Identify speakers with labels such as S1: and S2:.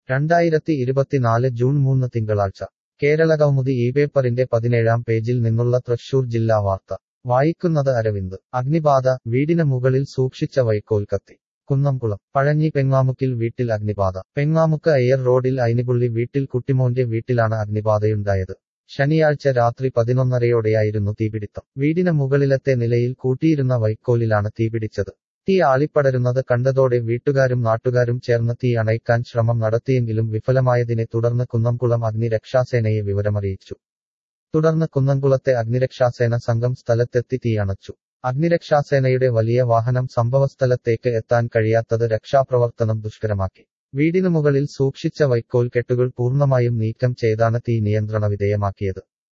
S1: രണ്ടായിരത്തി ഇരുപത്തിനാല് ജൂൺ മൂന്ന് തിങ്കളാഴ്ച കേരളകൗമുദി ഈ പേപ്പറിന്റെ പതിനേഴാം പേജിൽ നിന്നുള്ള തൃശൂർ ജില്ലാ വാർത്ത വായിക്കുന്നത് അരവിന്ദ് അഗ്നിബാധ വീടിന് മുകളിൽ സൂക്ഷിച്ച വൈക്കോൽ കത്തി കുന്നംകുളം പഴഞ്ഞി പെങ്ങാമുക്കിൽ വീട്ടിൽ അഗ്നിബാധ പെങ്ങാമുക്ക് അയ്യർ റോഡിൽ ഐനിപുള്ളി വീട്ടിൽ കുട്ടിമോന്റെ വീട്ടിലാണ് അഗ്നിബാധയുണ്ടായത് ശനിയാഴ്ച രാത്രി പതിനൊന്നരയോടെയായിരുന്നു തീപിടിത്തം വീടിന് മുകളിലത്തെ നിലയിൽ കൂട്ടിയിരുന്ന വൈക്കോലിലാണ് തീപിടിച്ചത് തീ ആളിപ്പടരുന്നത് കണ്ടതോടെ വീട്ടുകാരും നാട്ടുകാരും ചേർന്ന് തീ അണയ്ക്കാൻ ശ്രമം നടത്തിയെങ്കിലും വിഫലമായതിനെ തുടർന്ന് കുന്നംകുളം അഗ്നിരക്ഷാസേനയെ വിവരമറിയിച്ചു തുടർന്ന് കുന്നംകുളത്തെ അഗ്നിരക്ഷാസേന സംഘം സ്ഥലത്തെത്തി തീ അണച്ചു അഗ്നിരക്ഷാസേനയുടെ വലിയ വാഹനം സംഭവസ്ഥലത്തേക്ക് എത്താൻ കഴിയാത്തത് രക്ഷാപ്രവർത്തനം ദുഷ്കരമാക്കി വീടിനു മുകളിൽ സൂക്ഷിച്ച വൈക്കോൽ കെട്ടുകൾ പൂർണ്ണമായും നീക്കം ചെയ്താണ് തീ നിയന്ത്രണ വിധേയമാക്കിയത്